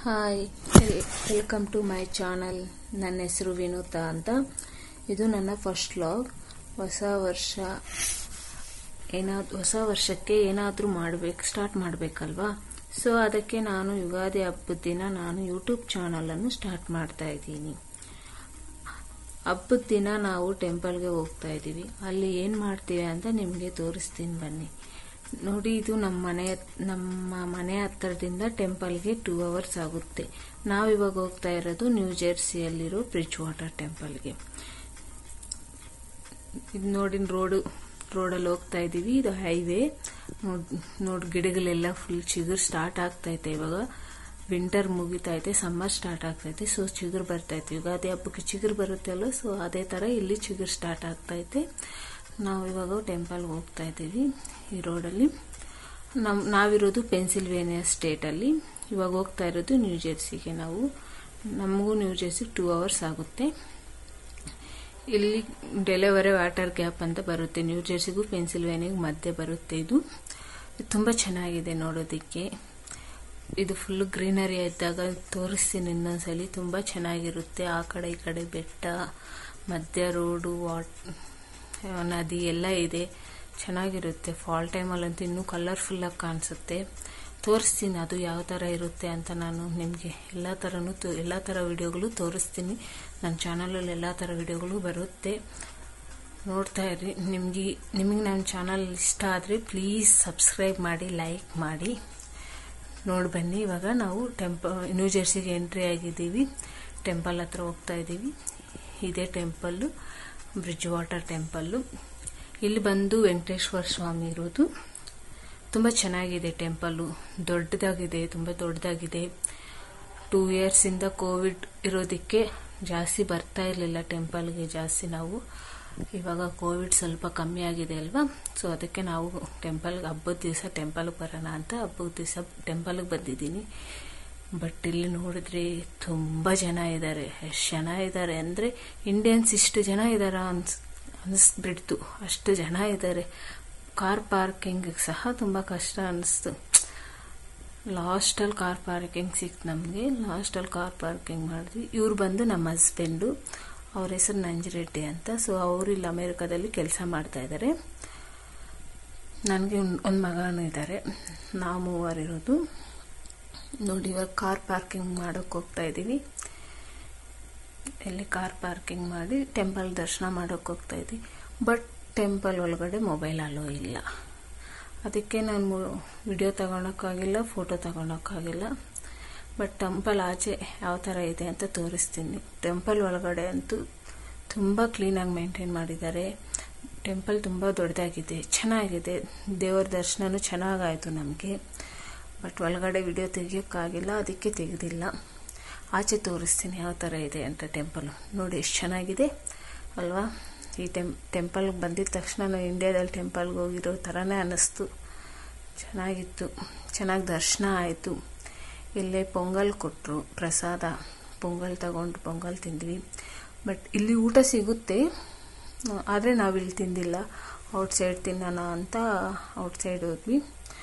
hi welcome to my channel ನನ್ನ ಹೆಸರು ವಿನೂತ ಅಂತ ಇದು ನನ್ನ ಫಸ್ಟ್ ಲಾಗ್ ಹೊಸ ವರ್ಷ ಏನಾದ್ರು ಹೊಸ ವರ್ಷಕ್ಕೆ ಏನಾದರೂ ಮಾಡಬೇಕು ಸ್ಟಾರ್ಟ್ ಮಾಡಬೇಕಲ್ವಾ ಸೊ ಅದಕ್ಕೆ ನಾನು ಯುಗಾದಿ ಹಬ್ಬದ ದಿನ ನಾನು ಯೂಟ್ಯೂಬ್ ಚಾನಲನ್ನು ಸ್ಟಾರ್ಟ್ ಮಾಡ್ತಾ ಇದ್ದೀನಿ ಹಬ್ಬದ ದಿನ ನಾವು ಟೆಂಪಲ್ಗೆ ಹೋಗ್ತಾ ಇದ್ದೀವಿ ಅಲ್ಲಿ ಏನು ಮಾಡ್ತೀವಿ ಅಂತ ನಿಮಗೆ ತೋರಿಸ್ತೀನಿ ಬನ್ನಿ ನೋಡಿ ಇದು ನಮ್ಮ ಮನೆ ನಮ್ಮ ಮನೆ ಹತ್ತಿರದಿಂದ ಟೆಂಪಲ್ಗೆ ಟೂ ಅವರ್ಸ್ ಆಗುತ್ತೆ ನಾವಿವಾಗ ಹೋಗ್ತಾ ಇರೋದು ನ್ಯೂ ಜೆರ್ಸಿಯಲ್ಲಿರೋ ಬ್ರಿಡ್ಜ್ ವಾಟರ್ ಟೆಂಪಲ್ಗೆ ಇದು ನೋಡಿ ರೋಡು ರೋಡಲ್ಲಿ ಹೋಗ್ತಾ ಇದ್ದೀವಿ ಇದು ಹೈವೇ ನೋಡ್ ನೋಡಿ ಗಿಡಗಳೆಲ್ಲ ಫುಲ್ ಚಿಗುರು ಸ್ಟಾರ್ಟ್ ಆಗ್ತೈತೆ ಇವಾಗ ವಿಂಟರ್ ಮುಗಿತೈತೆ ಸಮ್ಮರ್ ಸ್ಟಾರ್ಟ್ ಆಗ್ತೈತೆ ಸೊ ಚಿಗುರು ಬರ್ತೈತೆ ಯುಗಾದಿ ಹಬ್ಬಕ್ಕೆ ಚಿಗುರು ಬರುತ್ತೆ ಅಲ್ಲ ಸೊ ಅದೇ ಥರ ಇಲ್ಲಿ ಚಿಗುರು ಸ್ಟಾರ್ಟ್ ಆಗ್ತೈತೆ ನಾವು ಇವಾಗ ಟೆಂಪಲ್ಗೆ ಹೋಗ್ತಾ ಇದ್ದೀವಿ ಈ ರೋಡಲ್ಲಿ ನಮ್ ನಾವಿರೋದು ಪೆನ್ಸಿಲ್ವೇನಿಯಾ ಸ್ಟೇಟಲ್ಲಿ ಇವಾಗ ಹೋಗ್ತಾ ಇರೋದು ನ್ಯೂ ಜೆರ್ಸಿಗೆ ನಾವು ನಮಗೂ ನ್ಯೂ ಜೆರ್ಸಿಗೆ ಟೂ ಅವರ್ಸ್ ಆಗುತ್ತೆ ಇಲ್ಲಿ ಡೆಲಿವರಿ ವಾಟರ್ ಗ್ಯಾಪ್ ಅಂತ ಬರುತ್ತೆ ನ್ಯೂ ಜೆರ್ಸಿಗೂ ಪೆನ್ಸಿಲ್ವೇನಿಯಾಗೂ ಮಧ್ಯೆ ಬರುತ್ತೆ ಇದು ತುಂಬ ಚೆನ್ನಾಗಿದೆ ನೋಡೋದಕ್ಕೆ ಇದು ಫುಲ್ ಗ್ರೀನರಿ ಇದ್ದಾಗ ತೋರಿಸ್ತೀನಿ ಇನ್ನೊಂದ್ಸಲಿ ತುಂಬ ಚೆನ್ನಾಗಿರುತ್ತೆ ಆ ಕಡೆ ಈ ಕಡೆ ಬೆಟ್ಟ ಮಧ್ಯ ರೋಡು ವಾಟ್ ನದಿ ಎಲ್ಲ ಇದೆ ಚೆನ್ನಾಗಿರುತ್ತೆ ಫಾಲ್ ಟೈಮಲ್ಲಂತೂ ಇನ್ನೂ ಕಲರ್ಫುಲ್ಲಾಗಿ ಕಾಣಿಸುತ್ತೆ ತೋರಿಸ್ತೀನಿ ಅದು ಯಾವ ಥರ ಇರುತ್ತೆ ಅಂತ ನಾನು ನಿಮಗೆ ಎಲ್ಲ ಥರನೂ ಎಲ್ಲ ಥರ ವಿಡಿಯೋಗಳು ತೋರಿಸ್ತೀನಿ ನನ್ನ ಚಾನಲಲ್ಲಿ ಎಲ್ಲ ಥರ ವಿಡಿಯೋಗಳು ಬರುತ್ತೆ ನೋಡ್ತಾ ಇರಿ ನಿಮಗೆ ನಿಮಗೆ ನನ್ನ ಚಾನಲ್ ಇಷ್ಟ ಆದರೆ ಪ್ಲೀಸ್ ಸಬ್ಸ್ಕ್ರೈಬ್ ಮಾಡಿ ಲೈಕ್ ಮಾಡಿ ನೋಡಿ ಬನ್ನಿ ಇವಾಗ ನಾವು ಟೆಂಪ ನ್ಯೂ ಜೆರ್ಸಿಗೆ ಎಂಟ್ರಿ ಆಗಿದ್ದೀವಿ ಟೆಂಪಲ್ ಹತ್ರ ಹೋಗ್ತಾ ಇದ್ದೀವಿ ಇದೇ ಟೆಂಪಲ್ಲು ಬ್ರಿಡ್ಜ್ ವಾಟರ್ ಟೆಂಪಲ್ಲು ಇಲ್ಲಿ ಬಂದು ವೆಂಕಟೇಶ್ವರ ಸ್ವಾಮಿ ಇರೋದು ತುಂಬ ಚೆನ್ನಾಗಿದೆ ಟೆಂಪಲ್ಲು ದೊಡ್ಡದಾಗಿದೆ ತುಂಬ ದೊಡ್ಡದಾಗಿದೆ ಟೂ ಇಯರ್ಸಿಂದ ಕೋವಿಡ್ ಇರೋದಕ್ಕೆ ಜಾಸ್ತಿ ಬರ್ತಾ ಇರಲಿಲ್ಲ ಟೆಂಪಲ್ಗೆ ಜಾಸ್ತಿ ನಾವು ಇವಾಗ ಕೋವಿಡ್ ಸ್ವಲ್ಪ ಕಮ್ಮಿ ಆಗಿದೆ ಅಲ್ವಾ ಸೊ ಅದಕ್ಕೆ ನಾವು ಟೆಂಪಲ್ಗೆ ಹಬ್ಬದ ದಿವಸ ಟೆಂಪಲ್ಗೆ ಬರೋಣ ಅಂತ ಹಬ್ಬದ ದಿವಸ ಟೆಂಪಲ್ಗೆ ಬಂದಿದ್ದೀನಿ ಬಟ್ ಇಲ್ಲಿ ನೋಡಿದ್ರೆ ತುಂಬ ಜನ ಇದ್ದಾರೆ ಎಷ್ಟು ಜನ ಇದ್ದಾರೆ ಅಂದರೆ ಇಂಡಿಯನ್ಸ್ ಇಷ್ಟು ಜನ ಇದ್ದಾರ ಅನ್ಸ್ ಅನಿಸ್ಬಿಡ್ತು ಅಷ್ಟು ಜನ ಇದ್ದಾರೆ ಕಾರ್ ಪಾರ್ಕಿಂಗ್ ಸಹ ತುಂಬ ಕಷ್ಟ ಅನಿಸ್ತು ಲಾಸ್ಟಲ್ಲಿ ಕಾರ್ ಪಾರ್ಕಿಂಗ್ ಸಿಕ್ತು ನಮಗೆ ಲಾಸ್ಟಲ್ಲಿ ಕಾರ್ ಪಾರ್ಕಿಂಗ್ ಮಾಡಿದ್ವಿ ಇವ್ರು ಬಂದು ನಮ್ಮ ಹಸ್ಬೆಂಡು ಅವ್ರ ಹೆಸರು ನಂಜಿರೆಡ್ಡಿ ಅಂತ ಸೊ ಅವರು ಇಲ್ಲಿ ಅಮೇರಿಕಾದಲ್ಲಿ ಕೆಲಸ ಮಾಡ್ತಾ ಇದ್ದಾರೆ ನನಗೆ ಒಂದು ಮಗನೂ ಇದ್ದಾರೆ ನಾವು ಮೂವರಿರೋದು ನೋಡಿ ಇವಾಗ ಕಾರ್ ಪಾರ್ಕಿಂಗ್ ಮಾಡೋಕ್ಕೆ ಹೋಗ್ತಾ ಇದ್ದೀವಿ ಇಲ್ಲಿ ಕಾರ್ ಪಾರ್ಕಿಂಗ್ ಮಾಡಿ ಟೆಂಪಲ್ ದರ್ಶನ ಮಾಡೋಕ್ಕೆ ಹೋಗ್ತಾ ಇದ್ದೀವಿ ಬಟ್ ಟೆಂಪಲ್ ಒಳಗಡೆ ಮೊಬೈಲ್ ಅಲೋ ಇಲ್ಲ ಅದಕ್ಕೆ ನಾನು ವಿಡಿಯೋ ತಗೊಳಕ್ಕಾಗಿಲ್ಲ ಫೋಟೋ ತಗೊಳಕ್ಕಾಗಿಲ್ಲ ಬಟ್ ಟೆಂಪಲ್ ಆಚೆ ಯಾವ ಥರ ಇದೆ ಅಂತ ತೋರಿಸ್ತೀನಿ ಟೆಂಪಲ್ ಒಳಗಡೆ ಅಂತೂ ತುಂಬ ಕ್ಲೀನಾಗಿ ಮೇಂಟೈನ್ ಮಾಡಿದ್ದಾರೆ ಟೆಂಪಲ್ ತುಂಬ ದೊಡ್ಡದಾಗಿದೆ ಚೆನ್ನಾಗಿದೆ ದೇವರ ದರ್ಶನನೂ ಚೆನ್ನಾಗಾಯಿತು ನಮಗೆ ಬಟ್ ಒಳಗಡೆ ವಿಡಿಯೋ ತೆಗಿಯೋಕ್ಕಾಗಿಲ್ಲ ಅದಕ್ಕೆ ತೆಗೆದಿಲ್ಲ ಆಚೆ ತೋರಿಸ್ತೀನಿ ಯಾವ ಥರ ಇದೆ ಅಂತ ಟೆಂಪಲ್ ನೋಡಿ ಎಷ್ಟು ಚೆನ್ನಾಗಿದೆ ಅಲ್ವಾ ಈ ಟೆಂ ಟೆಂಪಲ್ಗೆ ಬಂದಿದ ತಕ್ಷಣ ನಾವು ಇಂಡಿಯಾದಲ್ಲಿ ಟೆಂಪಲ್ಗೆ ಹೋಗಿರೋ ಥರನೇ ಅನ್ನಿಸ್ತು ಚೆನ್ನಾಗಿತ್ತು ಚೆನ್ನಾಗಿ ದರ್ಶನ ಆಯಿತು ಇಲ್ಲೇ ಪೊಂಗಲ್ ಕೊಟ್ಟರು ಪ್ರಸಾದ ಪೊಂಗಲ್ ತಗೊಂಡು ಪೊಂಗಲ್ ತಿಂದ್ವಿ ಬಟ್ ಇಲ್ಲಿ ಊಟ ಸಿಗುತ್ತೆ ಆದರೆ ನಾವು ಇಲ್ಲಿ ತಿಂದಿಲ್ಲ ಔಟ್ಸೈಡ್ ತಿನ್ನೋಣ ಅಂತ ಔಟ್ಸೈಡ್ ಹೋದ್ವಿ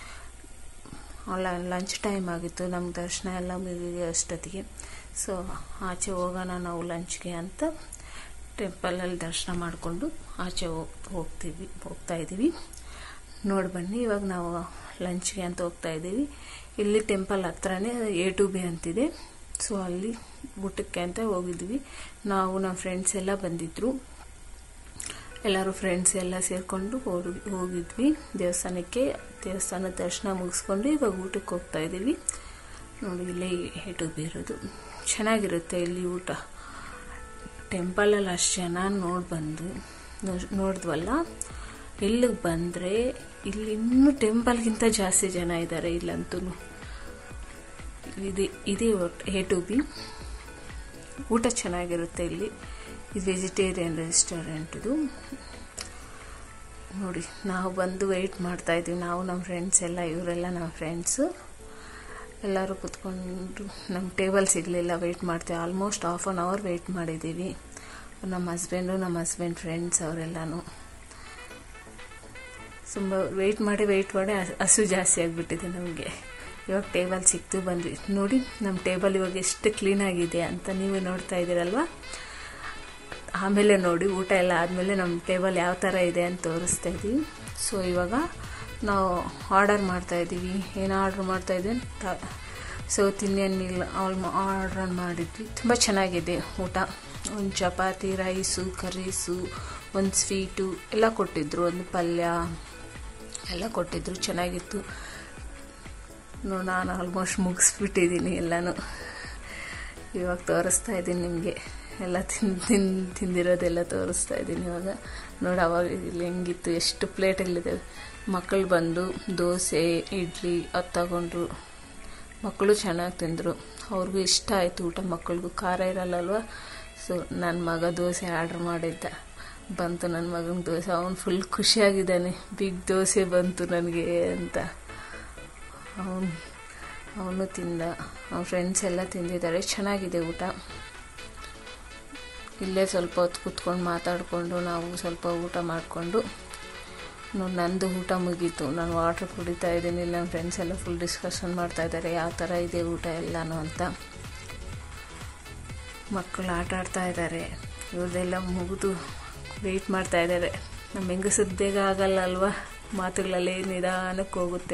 ಲಂಚ್ ಟೈಮ್ ಆಗಿತ್ತು ನಮ್ಮ ದರ್ಶನ ಎಲ್ಲ ಮುಗಿಗೆ ಅಷ್ಟೊತ್ತಿಗೆ ಸೊ ಆಚೆ ಹೋಗೋಣ ನಾವು ಲಂಚ್ಗೆ ಅಂತ ಟೆಂಪಲಲ್ಲಿ ದರ್ಶನ ಮಾಡಿಕೊಂಡು ಆಚೆ ಹೋಗ್ ಹೋಗ್ತೀವಿ ಹೋಗ್ತಾ ಇದ್ದೀವಿ ನೋಡಿ ಬನ್ನಿ ಇವಾಗ ನಾವು ಲಂಚ್ಗೆ ಅಂತ ಹೋಗ್ತಾ ಇದ್ದೀವಿ ಇಲ್ಲಿ ಟೆಂಪಲ್ ಹತ್ರನೇ ಎ ಟು ಬಿ ಅಂತಿದೆ ಸೊ ಅಲ್ಲಿ ಊಟಕ್ಕೆ ಅಂತ ಹೋಗಿದ್ವಿ ನಾವು ನಮ್ಮ ಫ್ರೆಂಡ್ಸ್ ಎಲ್ಲ ಬಂದಿದ್ರು ಎಲ್ಲರೂ ಫ್ರೆಂಡ್ಸ್ ಎಲ್ಲ ಸೇರಿಕೊಂಡು ಹೋಗಿ ಹೋಗಿದ್ವಿ ದೇವಸ್ಥಾನಕ್ಕೆ ದೇವಸ್ಥಾನದ ದರ್ಶನ ಮುಗಿಸ್ಕೊಂಡು ಇವಾಗ ಊಟಕ್ಕೆ ಹೋಗ್ತಾ ಇದ್ದೀವಿ ನೋಡಿ ಇಲ್ಲೇ ಎ ಟು ಬಿ ಇರೋದು ಚೆನ್ನಾಗಿರುತ್ತೆ ಇಲ್ಲಿ ಊಟ ಟೆಂಪಲಲ್ಲಿ ಅಷ್ಟು ಜನ ನೋಡಿ ಬಂದು ನೋಡಿದ್ವಲ್ಲ ಇಲ್ಲಿಗೆ ಬಂದರೆ ಇಲ್ಲಿ ಇನ್ನೂ ಟೆಂಪಲ್ಗಿಂತ ಜಾಸ್ತಿ ಜನ ಇದ್ದಾರೆ ಇಲ್ಲಂತೂ ಇದೆ ಇದೇ ಎ ಟು ಬಿ ಊಟ ಚೆನ್ನಾಗಿರುತ್ತೆ ಇಲ್ಲಿ ಇದು ವೆಜಿಟೇರಿಯನ್ ರೆಸ್ಟೋರೆಂಟ್ದು ನೋಡಿ ನಾವು ಬಂದು ವೆಯ್ಟ್ ಮಾಡ್ತಾ ಇದ್ದೀವಿ ನಾವು ನಮ್ಮ ಫ್ರೆಂಡ್ಸ್ ಎಲ್ಲ ಇವರೆಲ್ಲ ನಮ್ಮ ಫ್ರೆಂಡ್ಸು ಎಲ್ಲರೂ ಕುತ್ಕೊಂಡು ನಮ್ಮ ಟೇಬಲ್ ಸಿಗಲಿಲ್ಲ ವೆಯ್ಟ್ ಮಾಡ್ತೀವಿ almost half an hour wait ಮಾಡಿದ್ದೀವಿ ನಮ್ಮ ಹಸ್ಬೆಂಡು ನಮ್ಮ ಹಸ್ಬೆಂಡ್ ಫ್ರೆಂಡ್ಸ್ ಅವರೆಲ್ಲನೂ ತುಂಬ ವೆಯ್ಟ್ ಮಾಡಿ ವೆಯ್ಟ್ ಮಾಡಿ ಹಸು ಜಾಸ್ತಿ ಆಗಿಬಿಟ್ಟಿದೆ ನಮಗೆ ಇವಾಗ ಟೇಬಲ್ ಸಿಕ್ತು ಬಂದ್ವಿ ನೋಡಿ ನಮ್ಮ ಟೇಬಲ್ ಇವಾಗ ಎಷ್ಟು ಕ್ಲೀನಾಗಿದೆ ಅಂತ ನೀವು ನೋಡ್ತಾ ಇದ್ದೀರಲ್ವಾ ಆಮೇಲೆ ನೋಡಿ ಊಟ ಎಲ್ಲ ಆದಮೇಲೆ ನಮ್ಮ ಟೇಬಲ್ ಯಾವ ಥರ ಇದೆ ಅಂತ ತೋರಿಸ್ತಾ ಇದ್ದೀವಿ ಸೊ ಇವಾಗ ನಾವು ಆರ್ಡರ್ ಮಾಡ್ತಾ ಇದ್ದೀವಿ ಏನು ಆರ್ಡ್ರ್ ಮಾಡ್ತಾ ಇದ್ದೀವಿ ಅಂತ ಸೌತ್ ಇಂಡಿಯನ್ ಮೀಲ್ ಆಲ್ಮ ಆರ್ಡ್ರ್ ಮಾಡಿದ್ವಿ ತುಂಬ ಚೆನ್ನಾಗಿದೆ ಊಟ ಒಂದು ಚಪಾತಿ ರೈಸು ಕರೀಸು ಒಂದು ಸ್ವೀಟು ಎಲ್ಲ ಕೊಟ್ಟಿದ್ದರು ಒಂದು ಪಲ್ಯ ಎಲ್ಲ ಕೊಟ್ಟಿದ್ದರು ಚೆನ್ನಾಗಿತ್ತು ನೋಡಿ ನಾನು ಆಲ್ಮೋಸ್ಟ್ ಮುಗಿಸ್ಬಿಟ್ಟಿದ್ದೀನಿ ಎಲ್ಲನೂ ಇವಾಗ ತೋರಿಸ್ತಾ ಇದ್ದೀನಿ ನಿಮಗೆ ಎಲ್ಲ ತಿಂದು ತಿಂದು ತಿಂದಿರೋದೆಲ್ಲ ತೋರಿಸ್ತಾ ಇದ್ದೀನಿ ಇವಾಗ ನೋಡಿ ಅವಾಗ ಇಲ್ಲಿ ಹೆಂಗಿತ್ತು ಎಷ್ಟು ಪ್ಲೇಟ್ಗಳಿದ್ದಾವೆ ಮಕ್ಕಳು ಬಂದು ದೋಸೆ ಇಡ್ಲಿ ಅದು ತಗೊಂಡ್ರು ಮಕ್ಕಳು ಚೆನ್ನಾಗಿ ತಿಂದರು ಅವ್ರಿಗೂ ಇಷ್ಟ ಆಯಿತು ಊಟ ಮಕ್ಕಳಿಗೂ ಖಾರ ಇರಲ್ಲಲ್ವ ಸೊ ನನ್ನ ಮಗ ದೋಸೆ ಆರ್ಡ್ರ್ ಮಾಡಿದ್ದ ಬಂತು ನನ್ನ ಮಗನ ದೋಸೆ ಅವನು ಫುಲ್ ಖುಷಿಯಾಗಿದ್ದಾನೆ ಬಿಗ್ ದೋಸೆ ಬಂತು ನನಗೆ ಅಂತ ಅವನು ಅವನು ತಿಂದ ಅವನ ಫ್ರೆಂಡ್ಸ್ ಎಲ್ಲ ತಿಂದಿದ್ದಾರೆ ಚೆನ್ನಾಗಿದೆ ಊಟ ಇಲ್ಲೇ ಸ್ವಲ್ಪ ಹೊತ್ತು ಕೂತ್ಕೊಂಡು ಮಾತಾಡಿಕೊಂಡು ನಾವು ಸ್ವಲ್ಪ ಊಟ ಮಾಡಿಕೊಂಡು ನೋಡಿ ನಂದು ಊಟ ಮುಗೀತು ನಾನು ವಾಟ್ರ್ ಕುಡಿತಾ ಇದ್ದೀನಿ ನಮ್ಮ ಫ್ರೆಂಡ್ಸ್ ಎಲ್ಲ ಫುಲ್ ಡಿಸ್ಕಷನ್ ಮಾಡ್ತಾ ಇದ್ದಾರೆ ಯಾವ ಥರ ಇದೆ ಊಟ ಎಲ್ಲನೂ ಅಂತ ಮಕ್ಕಳು ಆಟ ಆಡ್ತಾ ಇದ್ದಾರೆ ಇವ್ರದ್ದೆಲ್ಲ ಮುಗಿದು ವೆಯ್ಟ್ ಮಾಡ್ತಾ ಇದ್ದಾರೆ ನಮ್ಮ ಹೆಂಗಸದ್ದು ಬೇಗ ಆಗಲ್ಲ ಅಲ್ವಾ ಮಾತುಗಳಲ್ಲಿ ನಿಧಾನಕ್ಕೆ ಹೋಗುತ್ತೆ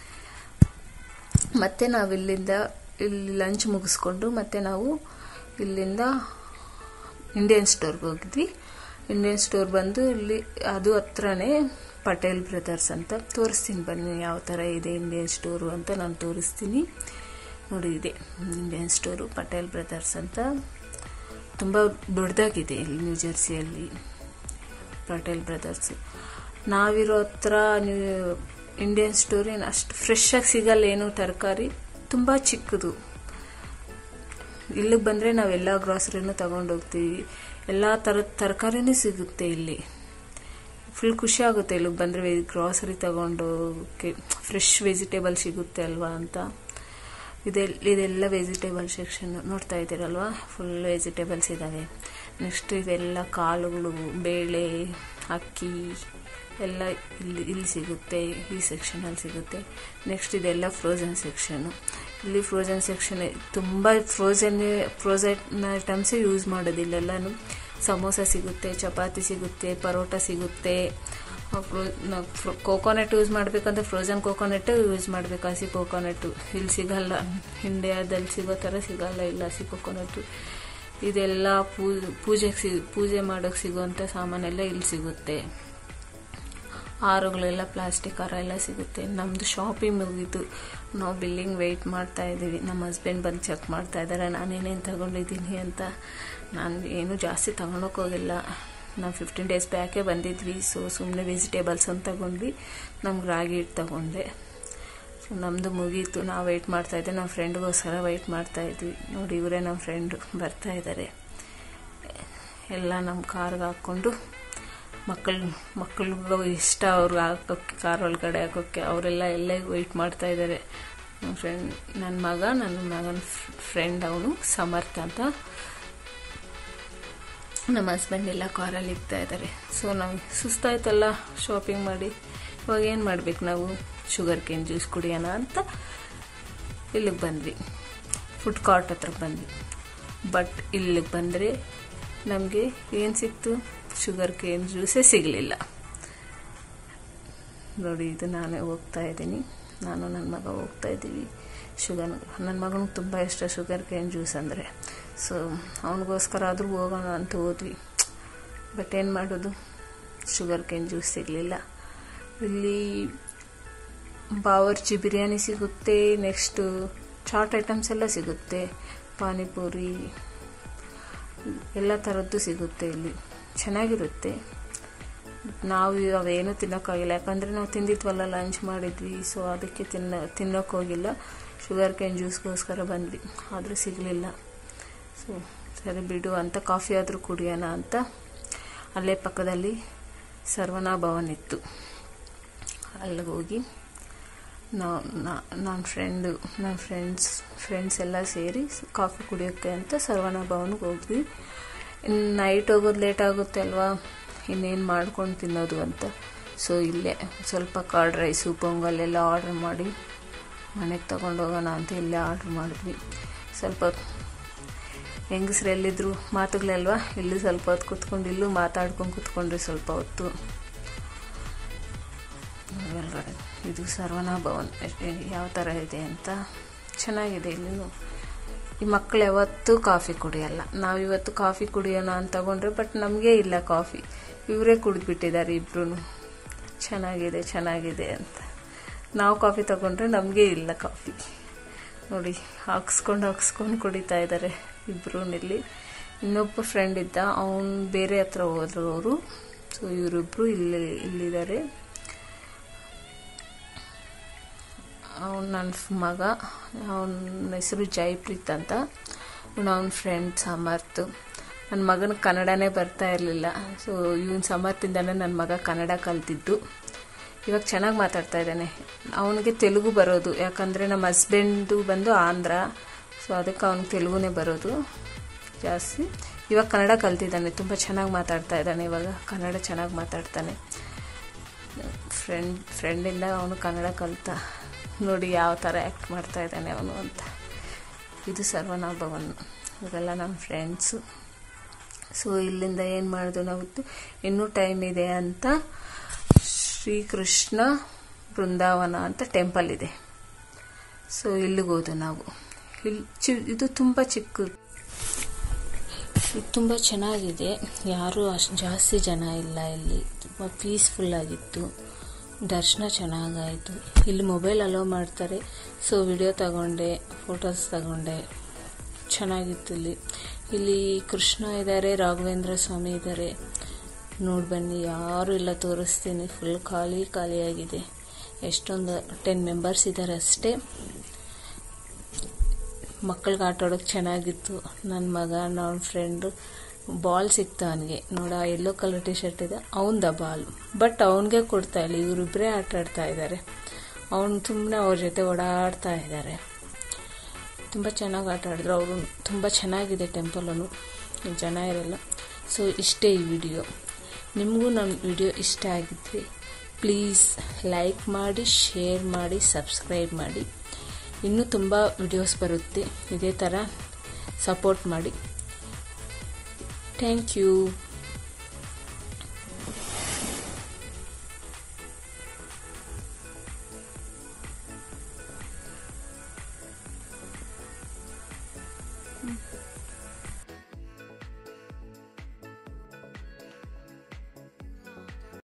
ಮತ್ತೆ ನಾವು ಇಲ್ಲಿಂದ ಇಲ್ಲಿ ಲಂಚ್ ಮುಗಿಸ್ಕೊಂಡು ಮತ್ತೆ ನಾವು ಇಲ್ಲಿಂದ ಇಂಡಿಯನ್ ಸ್ಟೋರ್ಗೆ ಹೋಗಿದ್ವಿ ಇಂಡಿಯನ್ ಸ್ಟೋರ್ ಬಂದು ಇಲ್ಲಿ ಅದು ಹತ್ರನೇ ಪಟೇಲ್ ಬ್ರದರ್ಸ್ ಅಂತ ತೋರಿಸ್ತೀನಿ ಬನ್ನಿ ಯಾವ ಥರ ಇದೆ ಇಂಡಿಯನ್ ಸ್ಟೋರು ಅಂತ ನಾನು ತೋರಿಸ್ತೀನಿ ನೋಡಿ ಇದೆ ಇಂಡಿಯನ್ ಸ್ಟೋರು ಪಟೇಲ್ ಬ್ರದರ್ಸ್ ಅಂತ ತುಂಬ ದೊಡ್ಡದಾಗಿದೆ ಇಲ್ಲಿ ನ್ಯೂ ಜೆರ್ಸಿಯಲ್ಲಿ ಪಟೇಲ್ ಬ್ರದರ್ಸ್ ನಾವಿರೋ ಹತ್ರ ನೀವು ಇಂಡಿಯನ್ ಸ್ಟೋರ್ ಏನು ಅಷ್ಟು ಫ್ರೆಶ್ ಆಗಿ ಸಿಗಲ್ಲ ಏನು ತರಕಾರಿ ತುಂಬ ಚಿಕ್ಕದು ಇಲ್ಲಿಗೆ ಬಂದರೆ ನಾವೆಲ್ಲ ಗ್ರಾಸರಿನೂ ತಗೊಂಡು ಹೋಗ್ತೀವಿ ಎಲ್ಲ ಥರದ ತರಕಾರಿನೂ ಸಿಗುತ್ತೆ ಇಲ್ಲಿ ಫುಲ್ ಖುಷಿ ಆಗುತ್ತೆ ಇಲ್ಲಿಗೆ ಬಂದರೆ ಗ್ರಾಸರಿ ತಗೊಂಡು ಫ್ರೆಶ್ ವೆಜಿಟೇಬಲ್ ಸಿಗುತ್ತೆ ಅಲ್ವಾ ಅಂತ ಇದೆಲ್ಲ ಇದೆಲ್ಲ ವೆಜಿಟೇಬಲ್ ಸೆಕ್ಷನ್ ನೋಡ್ತಾ ಇದ್ದೀರಲ್ವಾ ಫುಲ್ ವೆಜಿಟೇಬಲ್ಸ್ ಇದ್ದಾವೆ ನೆಕ್ಸ್ಟ್ ಇದೆಲ್ಲ ಕಾಳುಗಳು ಬೇಳೆ ಅಕ್ಕಿ ಎಲ್ಲ ಇಲ್ಲಿ ಇಲ್ಲಿ ಸಿಗುತ್ತೆ ಈ ಸೆಕ್ಷನಲ್ಲಿ ಸಿಗುತ್ತೆ ನೆಕ್ಸ್ಟ್ ಇದೆಲ್ಲ ಫ್ರೋಝನ್ ಸೆಕ್ಷನು ಇಲ್ಲಿ ಫ್ರೋಝನ್ ಸೆಕ್ಷನ್ ತುಂಬ ಫ್ರೋಝನ್ ಫ್ರೋಝನ್ ಐಟಮ್ಸೇ ಯೂಸ್ ಮಾಡೋದಿಲ್ಲೆಲ್ಲನೂ ಸಮೋಸ ಸಿಗುತ್ತೆ ಚಪಾತಿ ಸಿಗುತ್ತೆ ಪರೋಟ ಸಿಗುತ್ತೆ ಕೋಕೋನಟ್ ಯೂಸ್ ಮಾಡಬೇಕಂದ್ರೆ ಫ್ರೋಝನ್ ಕೋಕೋನಟ್ ಯೂಸ್ ಮಾಡಬೇಕು ಹಸಿ ಕೋಕೋನಟ್ಟು ಇಲ್ಲಿ ಸಿಗಲ್ಲ ಇಂಡಿಯಾದಲ್ಲಿ ಸಿಗೋ ಥರ ಸಿಗಲ್ಲ ಇಲ್ಲ ಹಸಿ ಕೋಕೋನಟ್ಟು ಇದೆಲ್ಲ ಪೂಜೆಗೆ ಸಿ ಪೂಜೆ ಮಾಡೋಕ್ಕೆ ಸಿಗೋವಂಥ ಸಾಮಾನೆಲ್ಲ ಇಲ್ಲಿ ಸಿಗುತ್ತೆ ಹಾರಗಳೆಲ್ಲ ಪ್ಲಾಸ್ಟಿಕ್ ಹಾರ ಎಲ್ಲ ಸಿಗುತ್ತೆ ನಮ್ಮದು ಶಾಪಿಂಗ್ ಮುಗೀತು ನಾವು ಬಿಲ್ಲಿಂಗ್ ವೆಯ್ಟ್ ಮಾಡ್ತಾ ಇದ್ದೀವಿ ನಮ್ಮ ಹಸ್ಬೆಂಡ್ ಬಂದು ಚೆಕ್ ಮಾಡ್ತಾ ಇದ್ದಾರೆ ನಾನೇನೇನು ತಗೊಂಡಿದ್ದೀನಿ ಅಂತ ನಾನು ಏನು ಜಾಸ್ತಿ ತಗೊಳಕ್ಕೆ ಹೋಗಿಲ್ಲ ನಾವು ಫಿಫ್ಟೀನ್ ಡೇಸ್ ಬ್ಯಾಕೇ ಬಂದಿದ್ವಿ ಸೊ ಸುಮ್ಮನೆ ವೆಜಿಟೇಬಲ್ಸ್ ಅಂತ ತಗೊಂಡ್ವಿ ನಮ್ಗೆ ರಾಗಿ ಹಿಟ್ಟು ತಗೊಂಡೆ ಸೊ ನಮ್ಮದು ಮುಗೀತು ನಾವು ವೆಯ್ಟ್ ಮಾಡ್ತಾ ಇದ್ದೆ ನಮ್ಮ ಫ್ರೆಂಡ್ಗೋಸ್ಕರ ವೆಯ್ಟ್ ಮಾಡ್ತಾ ಇದ್ವಿ ನೋಡಿ ಇವರೇ ನಮ್ಮ ಫ್ರೆಂಡು ಬರ್ತಾ ಇದ್ದಾರೆ ಎಲ್ಲ ನಮ್ಮ ಕಾರ್ಗೆ ಹಾಕ್ಕೊಂಡು ಮಕ್ಕಳು ಮಕ್ಕಳಿಗೂ ಇಷ್ಟ ಅವ್ರಿಗೆ ಹಾಕೋಕ್ಕೆ ಕಾರ್ ಒಳಗಡೆ ಹಾಕೋಕ್ಕೆ ಅವರೆಲ್ಲ ಎಲ್ಲೇ ವೆಯ್ಟ್ ಮಾಡ್ತಾ ಇದ್ದಾರೆ ನಮ್ಮ ಫ್ರೆಂಡ್ ನನ್ನ ಮಗ ನನ್ನ ಮಗನ ಫ್ರೆಂಡ್ ಅವನು ಸಮರ್ಥ ಅಂತ ನಮ್ಮ ಹಸ್ಬೆಂಡ್ ಎಲ್ಲ ಕಾರಲ್ಲಿ ಇರ್ತಾ ಇದ್ದಾರೆ ಸೊ ನಾವು ಸುಸ್ತಾಯ್ತಲ್ಲ ಶಾಪಿಂಗ್ ಮಾಡಿ ಇವಾಗ ಏನು ಮಾಡ್ಬೇಕು ನಾವು ಶುಗರ್ ಕೇನ್ ಜ್ಯೂಸ್ ಕುಡಿಯೋಣ ಅಂತ ಇಲ್ಲಿಗೆ ಬಂದ್ವಿ ಫುಡ್ ಕಾರ್ಟ್ ಹತ್ರ ಬಂದ್ವಿ ಬಟ್ ಇಲ್ಲಿಗೆ ಬಂದರೆ ನಮಗೆ ಏನು ಸಿಕ್ತು ಶುಗರ್ ಕೇನ್ ಜ್ಯೂಸೇ ಸಿಗಲಿಲ್ಲ ನೋಡಿ ಇದು ನಾನೇ ಹೋಗ್ತಾ ಇದ್ದೀನಿ ನಾನು ನನ್ನ ಮಗ ಹೋಗ್ತಾ ಇದ್ದೀವಿ ಶುಗರ್ ನನ್ನ ಮಗನಿಗೆ ತುಂಬ ಇಷ್ಟ ಶುಗರ್ ಕೇನ್ ಜ್ಯೂಸ್ ಅಂದರೆ ಸೊ ಅವನಿಗೋಸ್ಕರ ಆದರೂ ಹೋಗೋಣ ಅಂತ ಹೋದ್ವಿ ಬಟ್ ಏನು ಮಾಡೋದು ಶುಗರ್ ಕೇನ್ ಜ್ಯೂಸ್ ಸಿಗಲಿಲ್ಲ ಇಲ್ಲಿ ಬಾವರ್ಚಿ ಬಿರಿಯಾನಿ ಸಿಗುತ್ತೆ ನೆಕ್ಸ್ಟು ಚಾಟ್ ಐಟಮ್ಸ್ ಎಲ್ಲ ಸಿಗುತ್ತೆ ಪಾನಿಪುರಿ ಎಲ್ಲ ಥರದ್ದು ಸಿಗುತ್ತೆ ಇಲ್ಲಿ ಚೆನ್ನಾಗಿರುತ್ತೆ ನಾವು ಅವೇನು ತಿನ್ನೋಕ್ಕಾಗಿಲ್ಲ ಯಾಕಂದರೆ ನಾವು ತಿಂದಿದ್ವಲ್ಲ ಲಂಚ್ ಮಾಡಿದ್ವಿ ಸೊ ಅದಕ್ಕೆ ತಿನ್ನ ತಿನ್ನೋಕೆ ಹೋಗಿಲ್ಲ ಶುಗರ್ ಕೇನ್ ಜ್ಯೂಸ್ಗೋಸ್ಕರ ಬಂದ್ವಿ ಆದರೂ ಸಿಗಲಿಲ್ಲ ಸೊ ಸರಿ ಬಿಡು ಅಂತ ಕಾಫಿ ಆದರೂ ಕುಡಿಯೋಣ ಅಂತ ಅಲ್ಲೇ ಪಕ್ಕದಲ್ಲಿ ಸರ್ವನಾ ಭವನ್ ಇತ್ತು ಅಲ್ಲಿಗೆ ಹೋಗಿ ನಾವು ನನ್ನ ಫ್ರೆಂಡು ನನ್ನ ಫ್ರೆಂಡ್ಸ್ ಫ್ರೆಂಡ್ಸ್ ಎಲ್ಲ ಸೇರಿ ಕಾಫಿ ಕುಡಿಯೋಕ್ಕೆ ಅಂತ ಸರ್ವನಾ ಭವನ್ಗೆ ಹೋದ್ವಿ ಇನ್ನು ನೈಟ್ ಹೋಗೋದು ಲೇಟ್ ಆಗುತ್ತೆ ಅಲ್ವಾ ಇನ್ನೇನು ಮಾಡ್ಕೊಂಡು ತಿನ್ನೋದು ಅಂತ ಸೊ ಇಲ್ಲೇ ಸ್ವಲ್ಪ ಕರ್ಡ್ ರೈಸು ಪೊಂಗಲ್ ಎಲ್ಲ ಆರ್ಡ್ರ್ ಮಾಡಿ ಮನೆಗೆ ತಗೊಂಡು ಹೋಗೋಣ ಅಂತ ಇಲ್ಲೇ ಆರ್ಡ್ರ್ ಮಾಡಿದ್ವಿ ಸ್ವಲ್ಪ ಹೆಂಗಸ್ರು ಎಲ್ಲಿದ್ರು ಮಾತುಗಳಲ್ವಾ ಇಲ್ಲಿ ಸ್ವಲ್ಪ ಹೊತ್ತು ಕೂತ್ಕೊಂಡು ಇಲ್ಲೂ ಮಾತಾಡ್ಕೊಂಡು ಕೂತ್ಕೊಂಡ್ರಿ ಸ್ವಲ್ಪ ಹೊತ್ತು ಒಳಗಡೆ ಇದು ಸರ್ವಣ ಭವನ್ ಯಾವ ಥರ ಇದೆ ಅಂತ ಚೆನ್ನಾಗಿದೆ ಇಲ್ಲಿನೂ ಈ ಮಕ್ಕಳು ಯಾವತ್ತೂ ಕಾಫಿ ಕುಡಿಯಲ್ಲ ನಾವು ಇವತ್ತು ಕಾಫಿ ಕುಡಿಯೋಣ ಅಂತ ತಗೊಂಡ್ರೆ ಬಟ್ ನಮಗೆ ಇಲ್ಲ ಕಾಫಿ ಇವರೇ ಕುಡಿದ್ಬಿಟ್ಟಿದ್ದಾರೆ ಇಬ್ರು ಚೆನ್ನಾಗಿದೆ ಚೆನ್ನಾಗಿದೆ ಅಂತ ನಾವು ಕಾಫಿ ತಗೊಂಡ್ರೆ ನಮಗೆ ಇಲ್ಲ ಕಾಫಿ ನೋಡಿ ಹಾಕ್ಸ್ಕೊಂಡು ಹಾಕ್ಸ್ಕೊಂಡು ಕುಡಿತಾ ಇದ್ದಾರೆ ಇಬ್ಬರು ಇಲ್ಲಿ ಇನ್ನೊಬ್ಬ ಫ್ರೆಂಡ್ ಇದ್ದ ಅವನು ಬೇರೆ ಹತ್ರ ಹೋದ್ರು ಅವರು ಸೊ ಇವರಿಬ್ರು ಇಲ್ಲಿ ಇಲ್ಲಿದ್ದಾರೆ ಅವನು ನನ್ನ ಮಗ ಅವನ ಹೆಸರು ಜೈಪ್ರೀತ್ ಅಂತ ಇವನು ಅವನ ಫ್ರೆಂಡ್ ಸಮರ್ಥ್ ನನ್ನ ಮಗನ ಕನ್ನಡನೇ ಬರ್ತಾ ಇರಲಿಲ್ಲ ಸೊ ಇವನು ಸಮರ್ಥಿಂದನೇ ನನ್ನ ಮಗ ಕನ್ನಡ ಕಲ್ತಿದ್ದು ಇವಾಗ ಚೆನ್ನಾಗಿ ಮಾತಾಡ್ತಾ ಇದ್ದಾನೆ ಅವನಿಗೆ ತೆಲುಗು ಬರೋದು ಯಾಕಂದರೆ ನಮ್ಮ ಹಸ್ಬೆಂಡು ಬಂದು ಆಂಧ್ರ ಸೊ ಅದಕ್ಕೆ ಅವ್ನಿಗೆ ತೆಲುಗುನೇ ಬರೋದು ಜಾಸ್ತಿ ಇವಾಗ ಕನ್ನಡ ಕಲ್ತಿದ್ದಾನೆ ತುಂಬ ಚೆನ್ನಾಗಿ ಮಾತಾಡ್ತಾ ಇದ್ದಾನೆ ಇವಾಗ ಕನ್ನಡ ಚೆನ್ನಾಗಿ ಮಾತಾಡ್ತಾನೆ ಫ್ರೆಂಡ್ ಫ್ರೆಂಡಿಂದ ಅವನು ಕನ್ನಡ ಕಲಿತ ನೋಡಿ ಯಾವ ಥರ ಆ್ಯಕ್ಟ್ ಮಾಡ್ತಾ ಇದ್ದಾನೆ ಅವನು ಅಂತ ಇದು ಸರ್ವನಾಭವನ್ ಇವೆಲ್ಲ ನಮ್ಮ ಫ್ರೆಂಡ್ಸು ಸೊ ಇಲ್ಲಿಂದ ಏನು ಮಾಡಿದ್ವು ನಾವು ಇನ್ನೂ ಟೈಮ್ ಇದೆ ಅಂತ ಶ್ರೀಕೃಷ್ಣ ಬೃಂದಾವನ ಅಂತ ಟೆಂಪಲ್ ಇದೆ ಸೊ ಇಲ್ಲಿಗೆ ಹೋದು ನಾವು ಇಲ್ಲಿ ಚಿ ಇದು ತುಂಬ ಚಿಕ್ಕ ಇದು ತುಂಬ ಚೆನ್ನಾಗಿದೆ ಯಾರೂ ಅಷ್ಟು ಜಾಸ್ತಿ ಜನ ಇಲ್ಲ ಇಲ್ಲಿ ತುಂಬ ಪೀಸ್ಫುಲ್ ಆಗಿತ್ತು ದರ್ಶನ ಚೆನ್ನಾಗಾಯಿತು ಇಲ್ಲಿ ಮೊಬೈಲ್ ಅಲೋ ಮಾಡ್ತಾರೆ ಸೊ ವಿಡಿಯೋ ತಗೊಂಡೆ ಫೋಟೋಸ್ ತಗೊಂಡೆ ಚೆನ್ನಾಗಿತ್ತು ಇಲ್ಲಿ ಇಲ್ಲಿ ಕೃಷ್ಣ ಇದ್ದಾರೆ ರಾಘವೇಂದ್ರ ಸ್ವಾಮಿ ಇದ್ದಾರೆ ನೋಡಿ ಬನ್ನಿ ಯಾರೂ ಇಲ್ಲ ತೋರಿಸ್ತೀನಿ ಫುಲ್ ಖಾಲಿ ಖಾಲಿಯಾಗಿದೆ ಎಷ್ಟೊಂದು ಟೆನ್ ಮೆಂಬರ್ಸ್ ಇದ್ದಾರೆ ಅಷ್ಟೇ ಮಕ್ಕಳಿಗೆ ಆಟ ಆಡೋಕೆ ಚೆನ್ನಾಗಿತ್ತು ನನ್ನ ಮಗ ನನ್ನ ಫ್ರೆಂಡು ಬಾಲ್ ಸಿಕ್ತು ಅವನಿಗೆ ನೋಡ ಯೆಲ್ಲೋ ಕಲರ್ ಟಿ ಶರ್ಟ್ ಇದೆ ಅವನ್ದ ಬಾಲ್ ಬಟ್ ಅವನಿಗೆ ಕೊಡ್ತಾ ಇಲ್ಲ ಇವರಿಬ್ಬರೇ ಆಟ ಆಡ್ತಾ ಇದ್ದಾರೆ ಅವನು ಸುಮ್ಮನೆ ಅವ್ರ ಜೊತೆ ಓಡಾಡ್ತಾ ಇದ್ದಾರೆ ತುಂಬ ಚೆನ್ನಾಗಿ ಆಟ ಆಡಿದ್ರು ಅವರು ತುಂಬ ಚೆನ್ನಾಗಿದೆ ಟೆಂಪಲನು ಜನ ಇರಲ್ಲ ಸೊ ಇಷ್ಟೇ ಈ ವಿಡಿಯೋ ನಿಮಗೂ ನನ್ನ ವಿಡಿಯೋ ಇಷ್ಟ ಆಗಿದ್ದರೆ ಪ್ಲೀಸ್ ಲೈಕ್ ಮಾಡಿ ಶೇರ್ ಮಾಡಿ ಸಬ್ಸ್ಕ್ರೈಬ್ ಮಾಡಿ ಇನ್ನೂ ತುಂಬ ವಿಡಿಯೋಸ್ ಬರುತ್ತೆ ಇದೇ ಥರ ಸಪೋರ್ಟ್ ಮಾಡಿ ಥ್ಯಾಂಕ್ ಯು